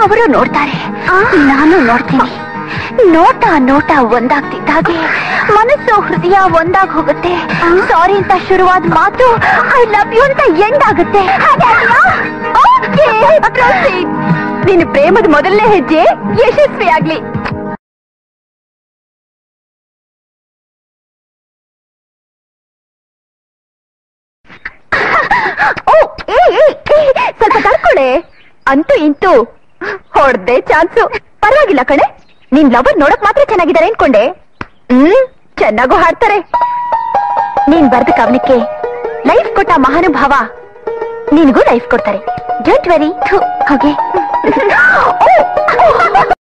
ಅವರು ನೋಡ್ತಾರೆ ನಾನು ನೋಡ್ತೀನಿ ನೋಟ ನೋಟ ಒಂದಾಗ್ತಿದ್ದಾಗೆ ಮನಸ್ಸು ಹೃದಯ ಒಂದಾಗ್ ಹೋಗುತ್ತೆ ಸಾರಿ ಅಂತ ಶುರುವಾದ ಮಾತು ಐ ಲವ್ ಯು ಅಂತ ಎಂಡ್ ಆಗುತ್ತೆ Okay, proceed. ನಿನ್ನ ಪ್ರೇಮದ ಮೊದಲನೇ ಹೆಜ್ಜೆ ಯಶಸ್ವಿ ಆಗ್ಲಿ ಓ ಏ ಏ, ಏ, ಸ್ವಲ್ಪ ತಡ್ಕೊಳೆ ಅಂತೂ ಇಂತೂ ಹೊಡ್ದೆ ಚಾನ್ಸು ಪರವಾಗಿಲ್ಲ ಕಣೆ ನಿನ್ ಲವರ್ ನೋಡಕ್ ಮಾತ್ರ ಚೆನ್ನಾಗಿದ್ದಾರೆ ಅನ್ಕೊಂಡೆ ಹ್ಮ್ ಚೆನ್ನಾಗೂ ಹಾಡ್ತಾರೆ ನೀನ್ ಬರ್ದ ಕವನಕ್ಕೆ ಲೈಫ್ ಕೊಟ್ಟ ಮಹಾನುಭಾವ ನಿನಗೂ ಲೈಫ್ ಕೊಡ್ತಾರೆ ಡೋಂಟ್ ವೆರಿ ಹಾಗೆ